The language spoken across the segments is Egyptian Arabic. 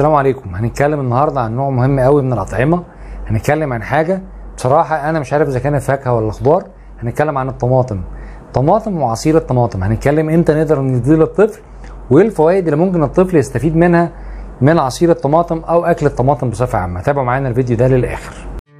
السلام عليكم هنتكلم النهارده عن نوع مهم قوي من الاطعمه هنتكلم عن حاجه بصراحه انا مش عارف اذا كانت فاكهه ولا خضار هنتكلم عن الطماطم طماطم وعصير الطماطم هنتكلم امتى نقدر نديه للطفل وايه الفوائد اللي ممكن الطفل يستفيد منها من عصير الطماطم او اكل الطماطم بصفه عامه تابعوا معانا الفيديو ده للاخر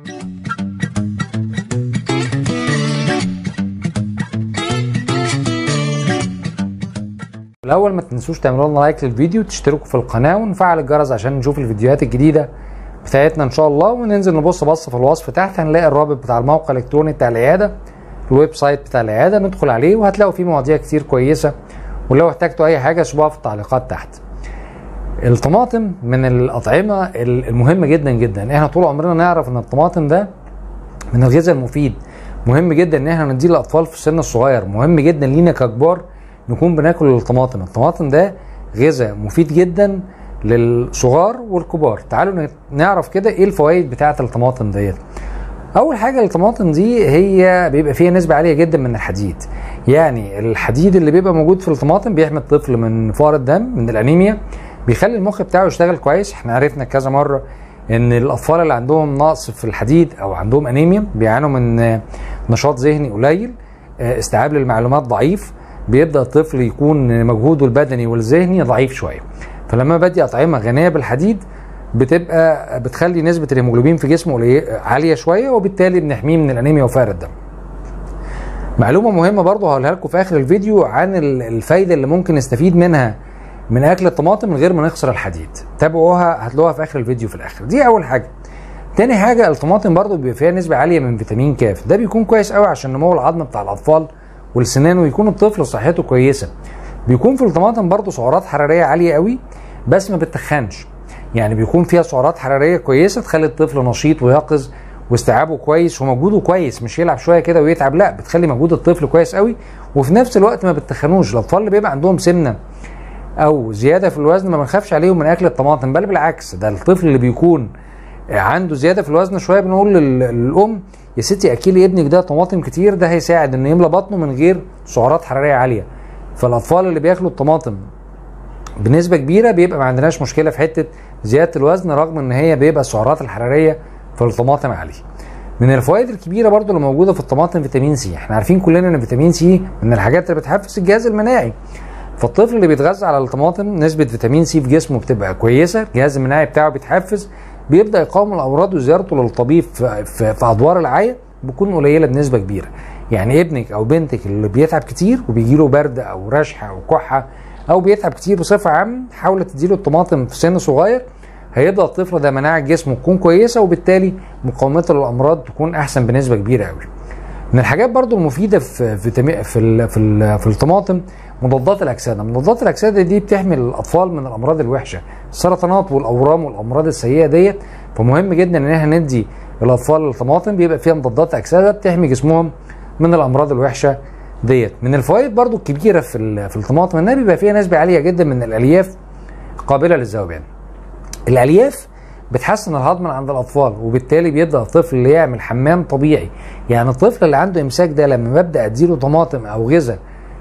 الاول ما تنسوش تعملوا لنا لايك للفيديو تشتركوا في القناه ونفعل الجرس عشان نشوف الفيديوهات الجديده بتاعتنا ان شاء الله وننزل نبص بص في الوصف تحت هنلاقي الرابط بتاع الموقع الالكتروني بتاع العياده الويب سايت بتاع العياده ندخل عليه وهتلاقوا فيه مواضيع كتير كويسه ولو احتجتوا اي حاجه سيبوها في التعليقات تحت الطماطم من الاطعمه المهمه جدا جدا احنا طول عمرنا نعرف ان الطماطم ده من الغذاء المفيد مهم جدا ان احنا نديه للاطفال في السن الصغير مهم جدا لينا ككبار نكون بناكل الطماطم الطماطم ده غذاء مفيد جدا للصغار والكبار تعالوا نعرف كده ايه الفوائد بتاعه الطماطم ديت اول حاجه الطماطم دي هي بيبقى فيها نسبه عاليه جدا من الحديد يعني الحديد اللي بيبقى موجود في الطماطم بيحمي الطفل من فقر الدم من الانيميا بيخلي المخ بتاعه يشتغل كويس احنا عرفنا كذا مره ان الاطفال اللي عندهم نقص في الحديد او عندهم انيميا بيعانوا من نشاط ذهني قليل استيعاب للمعلومات ضعيف بيبدا الطفل يكون مجهوده البدني والذهني ضعيف شويه فلما بدي اطعمه غنيه بالحديد بتبقى بتخلي نسبه الهيموجلوبين في جسمه عاليه شويه وبالتالي بنحميه من الانيميا وفقر الدم معلومه مهمه برضه هقولها لكم في اخر الفيديو عن الفايده اللي ممكن نستفيد منها من اكل الطماطم من غير ما نخسر الحديد تابعوها هتلاقوها في اخر الفيديو في الاخر دي اول حاجه تاني حاجه الطماطم برضه بيبقى فيها نسبه عاليه من فيتامين كاف ده بيكون كويس قوي عشان نمو العظم بتاع الاطفال والسنان ويكون الطفل صحته كويسه بيكون في الطماطم برضه سعرات حراريه عاليه قوي بس ما بتخنش يعني بيكون فيها سعرات حراريه كويسه تخلي الطفل نشيط ويقظ واستيعابه كويس ومجهوده كويس مش يلعب شويه كده ويتعب لا بتخلي مجهود الطفل كويس قوي وفي نفس الوقت ما بتخنوش الاطفال اللي بيبقى عندهم سمنه او زياده في الوزن ما بنخافش عليهم من اكل الطماطم بل بالعكس ده الطفل اللي بيكون عنده زياده في الوزن شويه بنقول للام يا ستي اكلي ابنك ده طماطم كتير ده هيساعد انه يملى بطنه من غير سعرات حراريه عاليه فالاطفال اللي بياكلوا الطماطم بنسبه كبيره بيبقى ما عندناش مشكله في حته زياده الوزن رغم ان هي بيبقى السعرات الحراريه في الطماطم عاليه من الفوائد الكبيره برضو اللي موجوده في الطماطم فيتامين سي احنا عارفين كلنا ان فيتامين سي من الحاجات اللي بتحفز الجهاز المناعي فالطفل اللي بيتغذى على الطماطم نسبه فيتامين سي في جسمه بتبقى كويسه الجهاز المناعي بتاعه بيتحفز بيبدا يقاوم الامراض وزيارته للطبيب في, في, في ادوار العيا بتكون قليله بنسبه كبيره يعني ابنك او بنتك اللي بيتعب كتير وبيجي له برد او رشح او كحه او بيتعب كتير بصفه عامه حاول تديله الطماطم في سن صغير هيبدا الطفل ده مناعه جسمه تكون كويسه وبالتالي مقاومته للامراض تكون احسن بنسبه كبيره قوي من الحاجات برضو المفيده في في في, ال في, ال في الطماطم مضادات الاكسده مضادات الاكسده دي بتحمي الاطفال من الامراض الوحشه السرطانات والاورام والامراض السيئه ديت فمهم جدا ان احنا ندي الاطفال الطماطم بيبقى فيها مضادات اكسده بتحمي جسمهم من الامراض الوحشه ديت من الفوائد برضو الكبيره في في الطماطم انها بيبقى فيها نسبه عاليه جدا من الالياف قابله للذوبان الالياف بتحسن الهضم عند الاطفال وبالتالي بيبدا الطفل اللي يعمل حمام طبيعي يعني الطفل اللي عنده امساك ده لما ببدا اديله طماطم او غذاء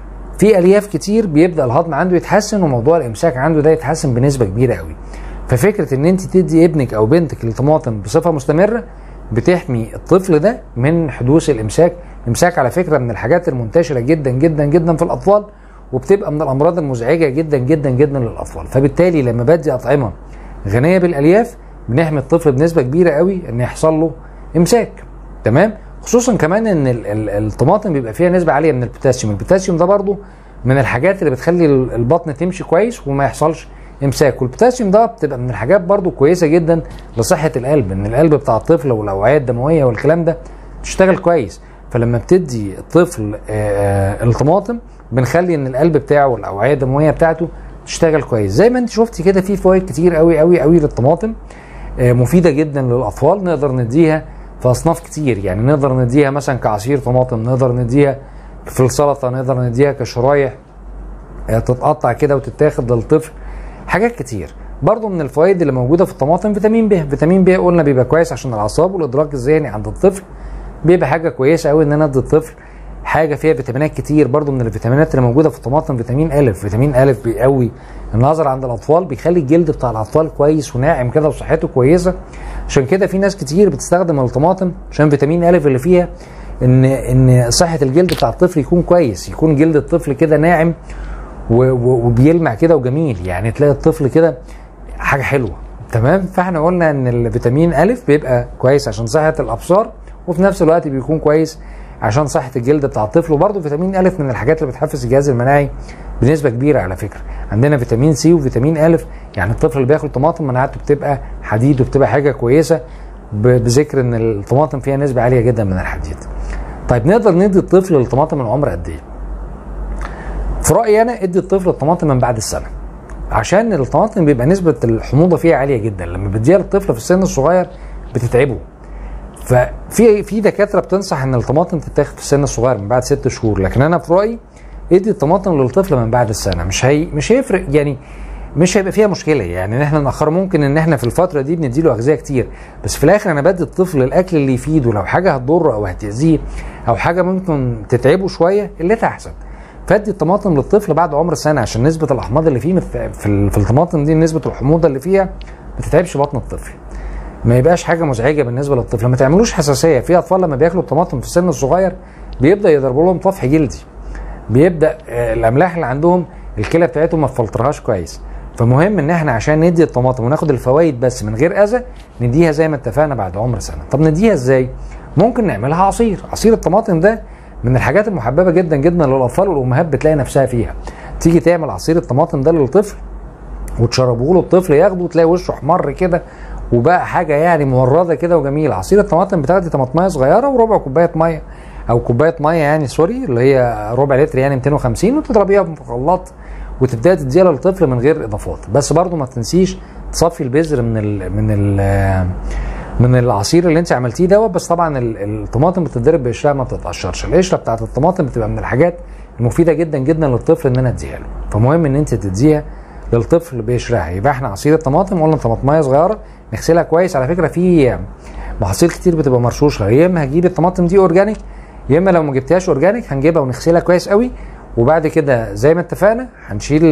في الياف كتير بيبدا الهضم عنده يتحسن وموضوع الامساك عنده ده يتحسن بنسبه كبيره قوي ففكره ان انت تدي ابنك او بنتك الطماطم بصفه مستمره بتحمي الطفل ده من حدوث الامساك الامساك على فكره من الحاجات المنتشره جدا جدا جدا في الاطفال وبتبقى من الامراض المزعجه جدا جدا جدا للاطفال فبالتالي لما بدي اطعمه غنيه بالالياف بنحمي الطفل بنسبه كبيره قوي ان يحصل له امساك تمام خصوصا كمان ان الطماطم بيبقى فيها نسبه عاليه من البوتاسيوم البوتاسيوم ده برضو من الحاجات اللي بتخلي البطن تمشي كويس وما يحصلش امساك والبوتاسيوم ده بتبقى من الحاجات برضو كويسه جدا لصحه القلب ان القلب بتاع الطفل والاوعيه الدمويه والكلام ده تشتغل كويس فلما بتدي الطفل الطماطم بنخلي ان القلب بتاعه والاوعيه الدمويه بتاعته تشتغل كويس زي ما انت شفتي كده في فوائد كتير قوي قوي قوي للطماطم مفيده جدا للاطفال نقدر نديها في اصناف كتير يعني نقدر نديها مثلا كعصير طماطم نقدر نديها في السلطه نقدر نديها كشرايح تتقطع كده وتتاخد للطفل حاجات كتير برضه من الفوائد اللي موجوده في الطماطم فيتامين ب فيتامين ب قلنا بيبقى كويس عشان الاعصاب والادراك الذهني عند الطفل بيبقى حاجه كويسه قوي ان انا ادي الطفل حاجه فيها فيتامينات كتير برضو من الفيتامينات اللي موجوده في الطماطم فيتامين الف فيتامين الف بيقوي النظر عند الاطفال بيخلي الجلد بتاع الاطفال كويس وناعم كده وصحته كويسه عشان كده في ناس كتير بتستخدم الطماطم عشان فيتامين الف اللي فيها ان ان صحه الجلد بتاع الطفل يكون كويس يكون جلد الطفل كده ناعم وبيلمع كده وجميل يعني تلاقي الطفل كده حاجه حلوه تمام فاحنا قلنا ان الفيتامين الف بيبقى كويس عشان صحه الابصار وفي نفس الوقت بيكون كويس عشان صحه الجلد بتاع الطفل وبرده فيتامين الف من الحاجات اللي بتحفز الجهاز المناعي بنسبه كبيره على فكره عندنا فيتامين سي وفيتامين الف يعني الطفل اللي بياكل طماطم مناعته بتبقى حديد وبتبقى حاجه كويسه بذكر ان الطماطم فيها نسبه عاليه جدا من الحديد طيب نقدر ندي الطفل الطماطم العمر قد ايه في رايي انا ادي الطفل الطماطم من بعد السنه عشان الطماطم بيبقى نسبه الحموضه فيها عاليه جدا لما بتديها للطفل في السن الصغير بتتعبه ففي في دكاتره بتنصح ان الطماطم تتاخد في السن الصغير من بعد ست شهور لكن انا في رايي ادي الطماطم للطفل من بعد السنه مش هي مش هيفرق يعني مش هيبقى فيها مشكله يعني ان احنا ناخر ممكن ان احنا في الفتره دي بنديله اغذيه كتير بس في الاخر انا بدي الطفل الاكل اللي يفيده لو حاجه هتضره او هتاذيه او حاجه ممكن تتعبه شويه اللي احسن فادي الطماطم للطفل بعد عمر سنه عشان نسبه الاحماض اللي فيه في في الطماطم دي نسبه الحموضه اللي فيها ما تتعبش بطن الطفل ما يبقاش حاجه مزعجه بالنسبه للطفل ما تعملوش حساسيه في اطفال لما بياكلوا الطماطم في السن الصغير بيبدا يضربوا لهم طفح جلدي بيبدا الاملاح اللي عندهم الكلى بتاعتهم ما تفلترهاش كويس فمهم ان احنا عشان ندي الطماطم وناخد الفوائد بس من غير اذى نديها زي ما اتفقنا بعد عمر سنه طب نديها ازاي ممكن نعملها عصير عصير الطماطم ده من الحاجات المحببه جدا جدا للاطفال والامهات بتلاقي نفسها فيها تيجي تعمل عصير الطماطم ده للطفل وتشربه له الطفل ياخده تلاقي وشه احمر كده وبقى حاجه يعني مورده كده وجميله عصير الطماطم بتاخدي طماطمايه صغيره وربع كوبايه ميه او كوبايه ميه يعني سوري اللي هي ربع لتر يعني 250 وتضربيها في الخلاط وتبداي تديها للطفل من غير اضافات بس برضو ما تنسيش تصفي البذر من ال من ال من العصير اللي انت عملتيه دوت بس طبعا الطماطم بتتضرب بقشرها ما بتتقشرش القشره بتاعت الطماطم بتبقى من الحاجات المفيده جدا جدا للطفل ان انا اديها له فمهم ان انت تديها للطفل بقشرها يبقى احنا عصير الطماطم قلنا طماطمايه صغيره نغسلها كويس على فكره في محاصيل كتير بتبقى مرشوشه يا اما هجيب الطماطم دي اورجانيك يا اما لو ما جبتهاش اورجانيك هنجيبها ونغسلها كويس قوي وبعد كده زي ما اتفقنا هنشيل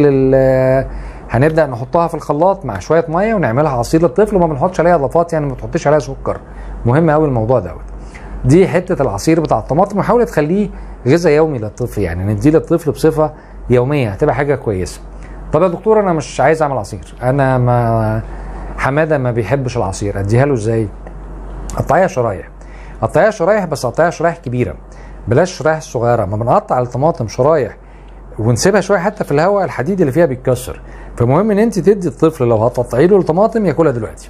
هنبدا نحطها في الخلاط مع شويه ميه ونعملها عصير للطفل وما بنحطش عليها اضافات يعني ما تحطش عليها سكر مهم قوي الموضوع دوت دي حته العصير بتاع الطماطم وحاول تخليه غذاء يومي للطفل يعني نديه للطفل بصفه يوميه هتبقى حاجه كويسه طب يا دكتور انا مش عايز اعمل عصير انا ما حماده ما بيحبش العصير اديها له ازاي قطعيها شرايح قطعيها شرايح بس قطعيها شرايح كبيره بلاش الشرايح الصغيره ما بنقطع الطماطم شرايح ونسيبها شويه حتى في الهواء الحديد اللي فيها بيتكسر فمهم ان انت تدي الطفل لو هتقطعي له الطماطم ياكلها دلوقتي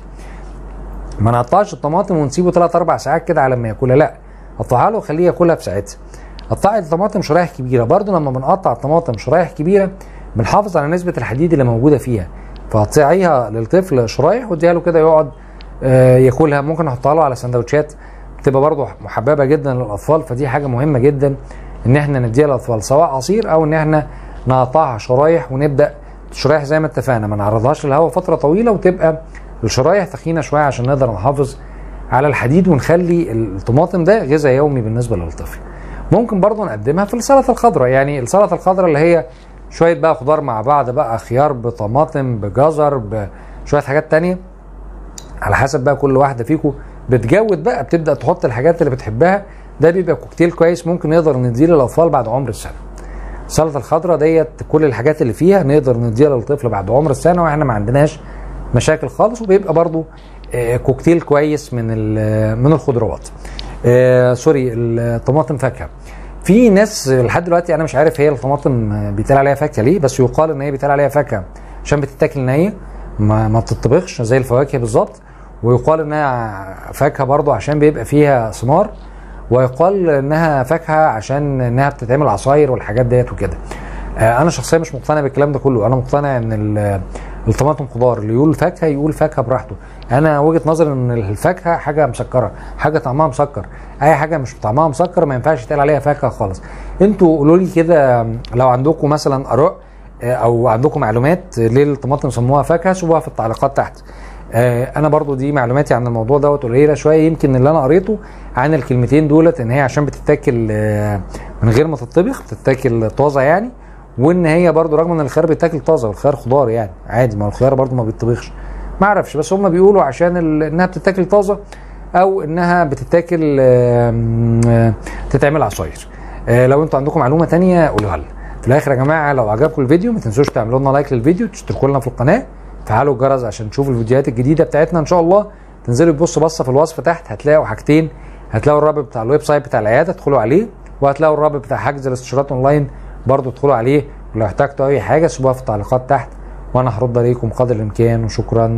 ما نقطعش الطماطم ونسيبه 3 4 ساعات كده على ما ياكلها لا قطعها له وخليه ياكلها في ساعتها قطعي الطماطم شرايح كبيره برضو لما بنقطع الطماطم شرايح كبيره بنحافظ على نسبه الحديد اللي موجوده فيها فقطعيها للطفل شرايح واديها له كده يقعد ياكلها ممكن نحطها له على سندوتشات بتبقى برضو محببه جدا للاطفال فدي حاجه مهمه جدا ان احنا نديها للاطفال سواء عصير او ان احنا نقطعها شرايح ونبدا الشرايح زي ما اتفقنا ما نعرضهاش للهواء فتره طويله وتبقى الشرايح تخينه شويه عشان نقدر نحافظ على الحديد ونخلي الطماطم ده غذاء يومي بالنسبه للطفل ممكن برضو نقدمها في السلطه الخضراء يعني السلطه الخضراء اللي هي شويه بقى خضار مع بعض بقى خيار بطماطم بجزر بشويه حاجات تانية على حسب بقى كل واحده فيكم بتجود بقى بتبدا تحط الحاجات اللي بتحبها ده بيبقى كوكتيل كويس ممكن نقدر نديه للاطفال بعد عمر السنه السلطه الخضراء ديت كل الحاجات اللي فيها نقدر نديها للطفل بعد عمر السنه واحنا ما عندناش مشاكل خالص وبيبقى برضو آه كوكتيل كويس من من الخضروات آه سوري الطماطم فاكهه في ناس لحد دلوقتي انا مش عارف هي الطماطم بيتقال عليها فاكهه ليه بس يقال ان هي بيتقال عليها فاكهه عشان بتتاكل نيه ما, ما بتطبخش زي الفواكه بالظبط ويقال انها فاكهه برضو عشان بيبقى فيها ثمار ويقال انها فاكهه عشان انها بتتعمل عصاير والحاجات ديت وكده آه انا شخصيا مش مقتنع بالكلام ده كله انا مقتنع ان الطماطم خضار اللي يقول فاكهه يقول فاكهه براحته انا وجهه نظري ان الفاكهه حاجه مسكره حاجه طعمها مسكر اي حاجه مش طعمها مسكر ما ينفعش يتقال عليها فاكهه خالص انتوا قولوا لي كده لو عندكم مثلا اراء او عندكم معلومات ليه الطماطم سموها فاكهه سيبوها في التعليقات تحت آه انا برضو دي معلوماتي عن الموضوع دوت قليله شويه يمكن اللي انا قريته عن الكلمتين دولت ان هي عشان بتتاكل آه من غير ما تطبخ بتتاكل طازه يعني وان هي برضو رغم ان الخيار بيتاكل طازه والخيار خضار يعني عادي ما هو الخيار برضو ما بيتطبخش ما اعرفش بس هم بيقولوا عشان ال- انها بتتاكل طازه او انها بتتاكل آم، آه، تتعمل عصاير آه، لو انتوا عندكم معلومه تانية قولوها لنا في الاخر يا جماعه لو عجبكم الفيديو ما تنسوش تعملوا لنا لايك للفيديو تشتركوا لنا في القناه فعلوا الجرس عشان تشوفوا الفيديوهات الجديده بتاعتنا ان شاء الله تنزلوا تبصوا بصه في الوصف تحت هتلاقوا حاجتين هتلاقوا الرابط بتاع الويب سايت بتاع العياده ادخلوا عليه وهتلاقوا الرابط بتاع حجز الاستشارات اونلاين برضو ادخلوا عليه ولو احتجتوا اي حاجه سيبوها في التعليقات تحت وانا هرد عليكم قدر الامكان وشكرا